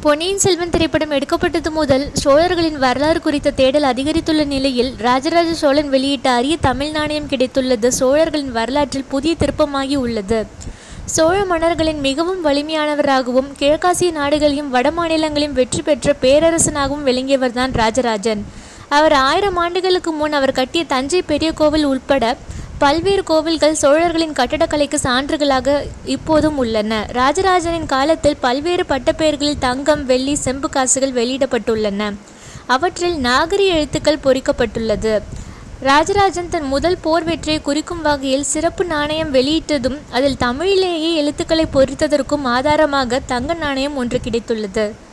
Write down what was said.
பொன்னியின் செல்வன் திரைப்படம் எடுக்கப்பட்டது முதல் சோழர்களின் வரலாறு குறித்த தேடல் அதிகரித்துள்ள நிலையில் ராஜராஜ சோழன் வெளியிட்ட அரிய தமிழ் நாணயம் கிடைத்துள்ளது சோழர்களின் வரலாற்றில் புதிய திருப்பமாகி உள்ளது சோழ மன்னர்களின் மிகவும் வலிமையானவராகவும் கிழக்காசிய நாடுகளையும் வட மாநிலங்களையும் வெற்றி பெற்ற பேரரசனாகவும் விளங்கியவர்தான் ராஜராஜன் அவர் ஆயிரம் ஆண்டுகளுக்கு முன் அவர் கட்டிய தஞ்சை பெரிய கோவில் உட்பட பல்வேறு கோவில்கள் சோழர்களின் கட்டடக்கலைக்கு சான்றுகளாக இப்போதும் உள்ளன ராஜராஜனின் காலத்தில் பல்வேறு பட்டப்பெயர்களில் தங்கம் வெள்ளி செம்பு காசுகள் வெளியிடப்பட்டுள்ளன அவற்றில் நாகரி எழுத்துக்கள் பொறிக்கப்பட்டுள்ளது ராஜராஜன் தன் முதல் போர் வெற்றியை குறிக்கும் வகையில் சிறப்பு நாணயம் வெளியிட்டதும் அதில் தமிழிலேயே எழுத்துக்களை பொறித்ததற்கும் ஆதாரமாக தங்க நாணயம் ஒன்று கிடைத்துள்ளது